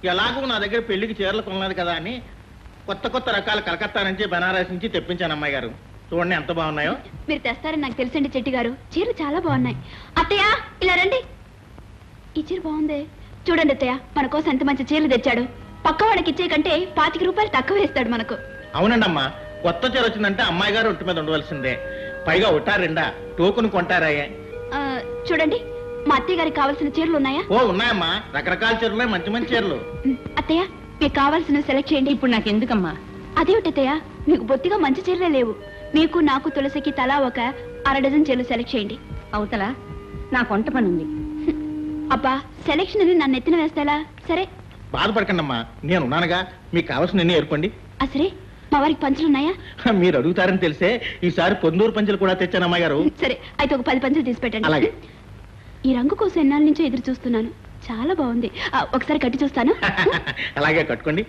ఎలాగో నా దగ్గర పెళ్లికి చీరలు కొనలేదు కదా అని కొత్త కొత్త రకాల కలకత్తా నుంచి బనారస్ నుంచి తెప్పించాను అమ్మాయి గారు చూడండి ఎంత బాగున్నాయో మీరు తెస్తారని నాకు తెలుసండి చెట్టి గారు చీరలు చాలా బాగున్నాయి అత్తయ్య ఇలా రండి ఈ చీర బాగుందే చూడండి అత్తయ్య మన కోసం ఎంత మంచి చీరలు తెచ్చాడు పక్క వాడికి ఇచ్చే కంటే పాతిక రూపాయలు తక్కువ వేస్తాడు మనకు అవునండి అమ్మా కొత్త చీర వచ్చిందంటే అమ్మాయి గారు ఒంటి మీద ఉండవలసిందే పైగా ఒట్టారెండా టోకును కొంటారాయే ఆ, చూడండి మా అత్తయ్య గారికి కావాల్సిన చీరలు ఉన్నాయా ఓ ఉన్నాయమ్మా రకరకాల చీరలు మంచి మంచి చీరలు ఉమ్, అత్తయ్య మీకు కావాల్సిన సెలెక్ట్ చేయండి ఇప్పుడు నాకు ఎందుకమ్మా అదేమిటి అత్తయ్య మీకు బొత్తిగా మంచి చీరలే లేవు మీకు నాకు తులసికి తలా ఒక అర డజన్ చీరలు సెలెక్ట్ చేయండి అవతల నాకు వంట పని ఉంది అబ్బా సెలెక్షన్ అని నన్ను ఎత్తిన వేస్తాలా సరే బాధపడకండి అమ్మా నేను ఉన్నానుగా మీకు కావాల్సిన ఏర్పండి అసరే మా వారికి పంచులు ఉన్నాయా మీరు అడుగుతారని తెలిసే ఈసారి పొందూరు పంచలు కూడా తెచ్చాను అమ్మాయి గారు సరే అయితే ఒక పది పంచులు తీసి పెట్టండి అలాగే. ఈ రంగు కోసం ఎన్నాళ్ళ నుంచో ఎదురు చూస్తున్నాను చాలా బాగుంది ఆ, ఒకసారి కట్టి చూస్తాను అలాగే కట్టుకోండి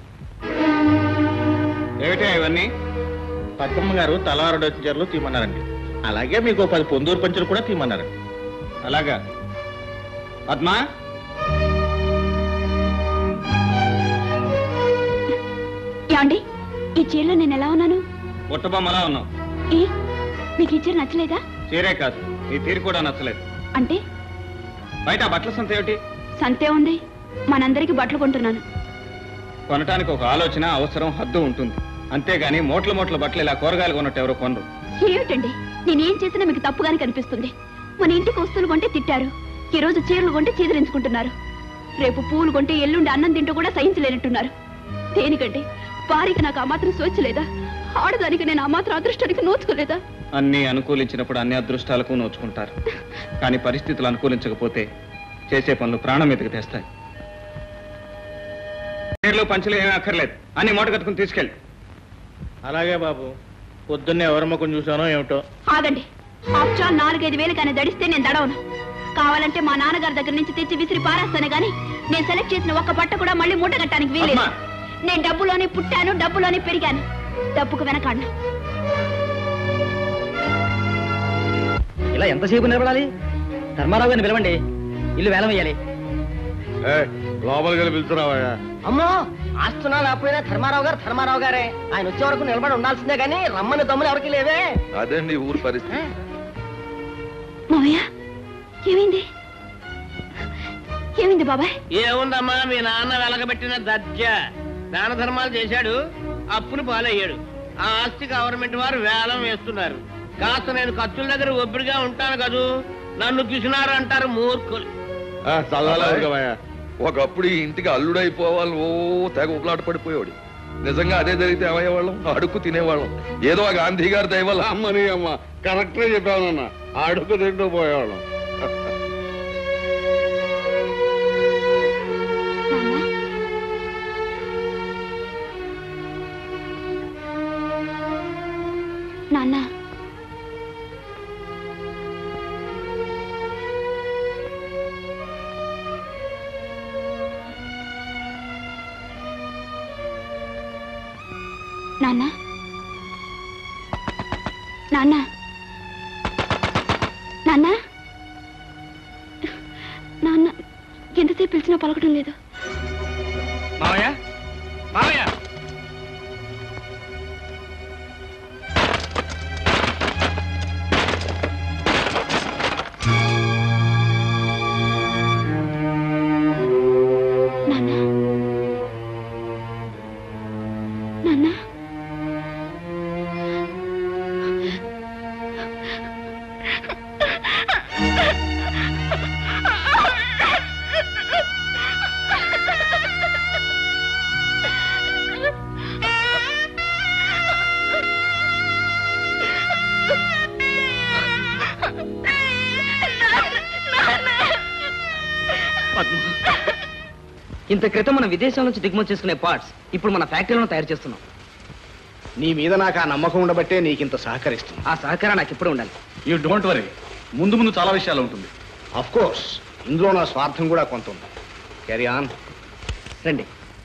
ఏమిటా ఇవన్నీ పద్మమ్మ గారు తలవారు చీరలు తీయమన్నారండి అలాగే మీకు ఓ పది పొందూరు పంచులు కూడా తీయమన్నారు అలాగా పద్మా ఏమండి ఈ చీరలో నేను ఎలా ఉన్నాను బుట్టబొమ్మలా ఉన్నావు ఏ మీకు ఈ చీర నచ్చలేదా చీరే కాదు నీ తీరు కూడా నచ్చలేదు అంటే బయట ఆ బట్టల సంత ఏమిటి సంతే ఉంది మనందరికి బట్టలు కొంటున్నాను కొనటానికి ఒక ఆలోచన అవసరం హద్దు ఉంటుంది అంతేగాని మూట్ల మూట్ల బట్టలు ఇలా కూరగాయలు కొన్నట్టు ఎవరో కొనరు ఏమిటండి నేనేం చేసినా మీకు తప్పుగానే కనిపిస్తుంది మన ఇంటికి వస్తువులు కొంటే తిట్టారు ఈ రోజు చీరలు కొంటే చీదరించుకుంటున్నారు రేపు పూలు కొంటే ఎల్లుండి అన్నం తింటూ కూడా సహించలేనట్టున్నారు దేనికంటే వారికి నాకు ఆ మాత్రం స్వేచ్ఛ లేదా ఆడదానికి నేను ఆ మాత్రం అదృష్టానికి నోచుకోలేదా అన్ని అనుకూలించినప్పుడు అన్ని అదృష్టాలకు నోచుకుంటారు కానీ పరిస్థితులు అనుకూలించకపోతే చేసే పనులు ప్రాణం మీదకి తెస్తాయి చీరలు పంచులు ఏమీ అక్కర్లేదు అన్ని మూట కట్టుకుని తీసుకెళ్ళి అలాగే బాబు పొద్దున్నే ఎవరి ముఖం చూసానో ఏమిటో ఆగండి ఆఫ్టర్ నాలుగైదు వేలు కానీ దడిస్తే నేను దడవను కావాలంటే మా నాన్నగారి దగ్గర నుంచి తెచ్చి విసిరి పారేస్తాను గాని నేను సెలెక్ట్ చేసిన ఒక్క పట్ట కూడా మళ్ళీ మూట కట్టడానికి వీలేదు అమ్మా! నేను డబ్బులోనే పుట్టాను డబ్బులోనే పెరిగాను డబ్బుకు వెనకాడను ఇలా ఎంతసేపు నిలబడాలి ధర్మారావు గారిని పిలవండి ఇల్లు వేలం వేయాలి లోపలికి వెళ్ళి పిలుచురావయ్యా అమ్మో ఆస్తున్నా లేకపోయినా ధర్మారావు గారు ధర్మారావు గారే ఆయన వచ్చే వరకు నిలబడి ఉండాల్సిందే గానీ రమ్మని దమ్ములు ఎవరికి లేవే అదండి ఊరి పరిస్థితి మావయ్య ఏమైంది ఏమైంది బాబాయ్ ఏముందమ్మా మీ నాన్న వెలగబెట్టిన దర్జ దాన ధర్మాలు చేశాడు అప్పులు పాలయ్యాడు ఆ ఆస్తి గవర్నమెంట్ వారు వేలం వేస్తున్నారు కాస్త నేను ఖర్చుల దగ్గర ఒబ్బిడిగా ఉంటాను కదూ నన్ను కిసినారు అంటారు మూర్ఖులు చల్లలేదుగవయ్యా ఒకప్పుడు ఈ ఇంటికి అల్లుడైపోవాలి ఓ తెగ ఉపలాట పడిపోయాడు నిజంగా అదే జరిగితే ఏమయ్యేవాళ్ళం అడుక్కు తినేవాళ్ళం ఏదో ఆ గాంధీ గారి దయవల్ల అమ్మని అమ్మ కరెక్టే చెప్పానన్న అడుగు తింటూ పోయేవాళ్ళం నాన్న నాన్న నాన్న నాన్న నాన్న ఎంతసేపు పిలిచినా పలకడం లేదు మావయ్య మావయ్య నాన్న నాన్న ఇంత క్రితం మన విదేశాల నుంచి దిగుమతి చేసుకునే పార్ట్స్ ఇప్పుడు మన ఫ్యాక్టరీలో తయారు చేస్తున్నాం నీ మీద నాకు ఆ నమ్మకం ఉండబట్టే నీకింత సహకరిస్తుంది ఆ సహకారం నాకు ఇప్పుడు ఉండాలి యూ డోంట్ వరీ ముందు ముందు చాలా విషయాలు ఉంటుంది అఫ్ కోర్స్ ఇందులో నా స్వార్థం కూడా కొంత ఉంది క్యారీ ఆన్ రండి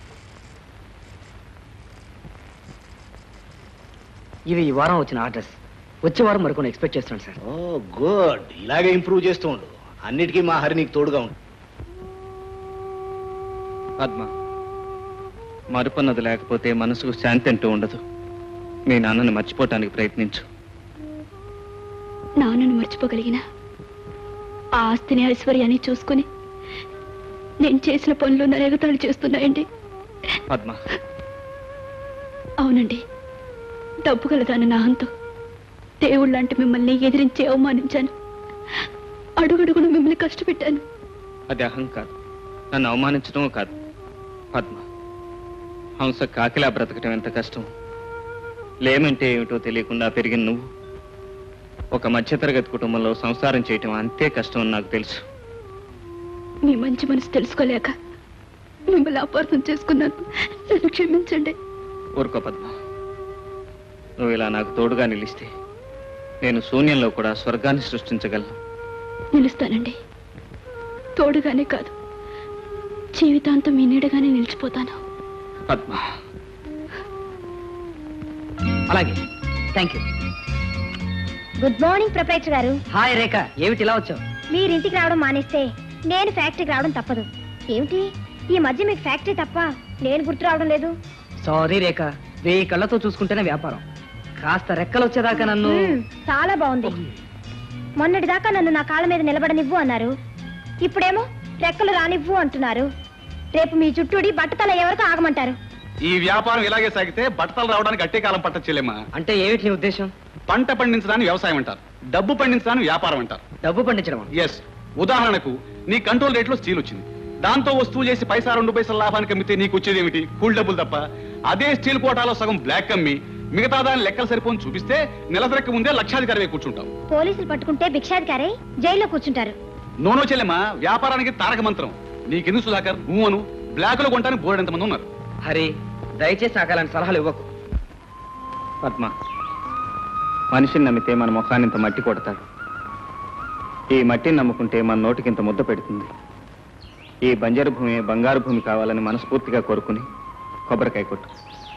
ఇవి ఈ వారం వచ్చిన ఆర్డర్స్ వచ్చే వారం మరికొన్ని ఎక్స్పెక్ట్ చేస్తున్నాను సార్ ఓ గుడ్ ఇలాగే ఇంప్రూవ్ చేస్తూ ఉండు అన్నిటికీ మా హరి నీకు తోడుగా ఉండు పద్మ మరుపన్నది లేకపోతే మనసుకు శాంతి అంటూ ఉండదు మీ నాన్నని మర్చిపోవటానికి ప్రయత్నించు నాన్నను మర్చిపోగలిగిన ఆ ఆస్తిని ఐశ్వర్యాన్ని చూసుకుని నేను చేసిన పనులు నరేగతాళి చేస్తున్నాయండి పద్మ అవునండి డబ్బు గలదాని నాహంతో దేవుళ్ళంటే మిమ్మల్ని ఎదిరించి అవమానించాను అడుగడుగును మిమ్మల్ని కష్టపెట్టాను అది అహం కాదు నన్ను అవమానించడం కాదు పద్మ హంస కాకిలా బ్రతకటం ఎంత కష్టం లేమంటే ఏమిటో తెలియకుండా పెరిగిన నువ్వు ఒక మధ్యతరగతి కుటుంబంలో సంసారం చేయటం అంతే కష్టం అని నాకు తెలుసు మీ మంచి మనసు తెలుసుకోలేక మిమ్మల్ని అపార్థం చేసుకున్నాను నన్ను క్షమించండి ఊరుకో పద్మ నువ్వు ఇలా నాకు తోడుగా నిలిస్తే నేను శూన్యంలో కూడా స్వర్గాన్ని సృష్టించగలను నిలుస్తానండి తోడుగానే కాదు జీవితాంతం మీ నీడగానే నిలిచిపోతాను పద్మ అలాగే thank you good morning proprietor గారు హాయ్ రేఖ ఏమిటి ఇలా వచ్చావు మీరింటికి రావడం మానేస్తే నేను ఫ్యాక్టరీకి రావడం తప్పదు ఏమిటి ఈ మధ్య మీకు ఫ్యాక్టరీ తప్ప నేను గుర్తు రావడం లేదు సారీ రేఖ వెయ్యి కళ్ళతో చూసుకుంటేనే వ్యాపారం కాస్త రెక్కలు వచ్చేదాకా నన్ను మ్మ్, చాలా బాగుంది మొన్నటిదాకా నన్ను నా కాళ్ళ మీద నిలబడనివ్వు అన్నారు ఇప్పుడేమో రెక్కలు రానివ్వు అంటున్నారు రేపు మీ చుట్టూడి బట్టతల ఎవరికి ఆగమంటారు ఈ వ్యాపారం ఇలాగే సాగితే బట్టలు రావడానికి అట్టే కాలం పట్టచ్చేలేమా అంటే ఏమిటి నీ ఉద్దేశం పంట పండించడాన్ని వ్యవసాయం అంటారు డబ్బు పండించడాన్ని వ్యాపారం అంటారు డబ్బు పండించడం ఎస్ ఉదాహరణకు నీ కంట్రోల్ రేట్లో స్టీల్ వచ్చింది దాంతో వస్తువు చేసి పైసా రెండు పైసల లాభానికి అమ్మితే నీకు వచ్చేది ఏమిటి కూల్ డబ్బులు తప్ప అదే స్టీల్ కోటాలో సగం బ్లాక్ అమ్మి మిగతా దాని లెక్కలు సరిపోని చూపిస్తే నెలసరెక్క ముందే లక్షాధికారి కూర్చుంటావు పోలీసులు పట్టుకుంటే భిక్షాధికారే జైల్లో కూర్చుంటారు నోనో చెల్లెమ్మా వ్యాపారానికి తారక మంత్రం నీకెందుకు సుధాకర్ ఊహను బ్లాకులో కొంటానికి బోర్డు మంది ఉన్నారు హరి దయచేసి నాకు అలాంటి సలహాలు ఇవ్వకు పద్మ మనిషిని నమ్మితే మన ముఖాన్ని ఇంత మట్టి కొడతాడు ఈ మట్టిని నమ్ముకుంటే మన నోటికి ఇంత ముద్ద పెడుతుంది ఈ బంజరు భూమి బంగారు భూమి కావాలని మనస్ఫూర్తిగా కోరుకుని కొబ్బరికాయ కొట్టు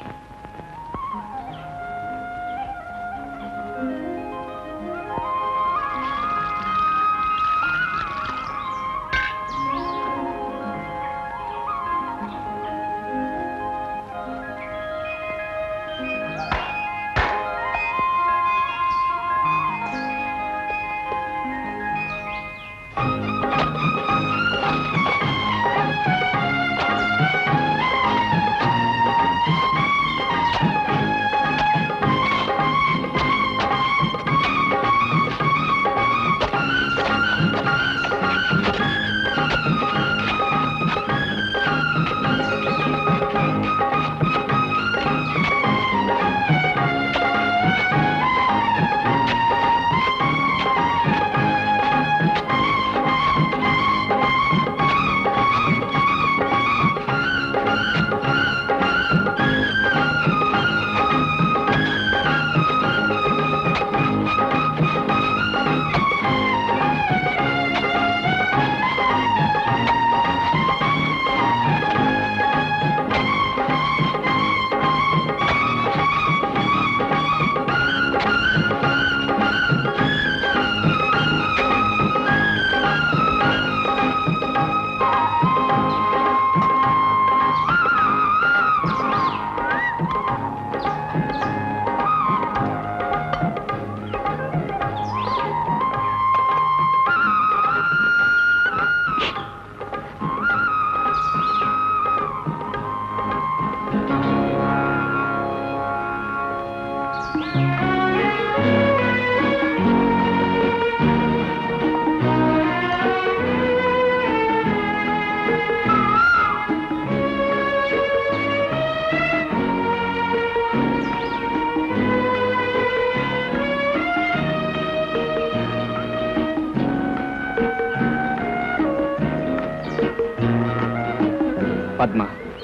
పద్మ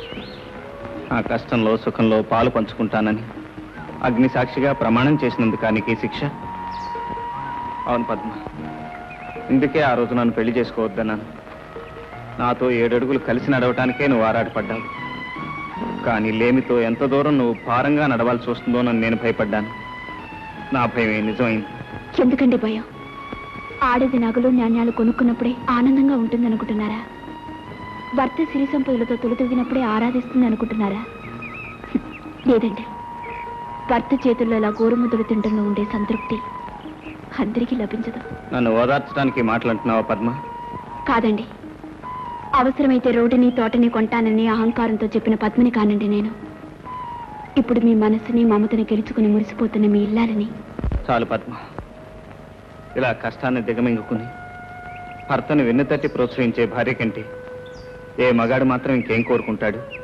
నా కష్టంలో సుఖంలో పాలు పంచుకుంటానని అగ్ని సాక్షిగా ప్రమాణం చేసినందుకు నీకు ఈ శిక్ష అవును పద్మ ఇందుకే ఆ రోజు నన్ను పెళ్లి చేసుకోవద్దన్నాను నాతో ఏడడుగులు కలిసి నడవటానికే నువ్వు ఆరాటపడ్డావు కానీ లేమితో ఎంత దూరం నువ్వు భారంగా నడవాల్సి వస్తుందోనని నేను భయపడ్డాను నా భయమే నిజమైంది ఎందుకండి భయం ఆడది నగలు నాణ్యాలు కొనుక్కున్నప్పుడే ఆనందంగా ఉంటుందనుకుంటున్నారా భర్త సిరి సంపదలతో తొలితొగినప్పుడే ఆరాధిస్తుంది అనుకుంటున్నారా హ్మ్. లేదండి భర్త చేతుల్లో ఇలా గోరుముద్దలు తింటంలో ఉండే సంతృప్తి అందరికీ లభించదు నన్ను ఓదార్చడానికి మాట్లాడుతున్నావా పద్మ కాదండి అవసరమైతే రోడ్డుని తోటని కొంటానని అహంకారంతో చెప్పిన పద్మని కానండి నేను ఇప్పుడు మీ మనసుని మమతని గెలుచుకుని మురిసిపోతున్న మీ ఇల్లాలని చాలు పద్మ ఇలా కష్టాన్ని దిగమింగుకుని భర్తను వెన్నుతట్టి ప్రోత్సహించే భార్య కంటే ఏ మగాడు మాత్రం ఇంకేం కోరుకుంటాడు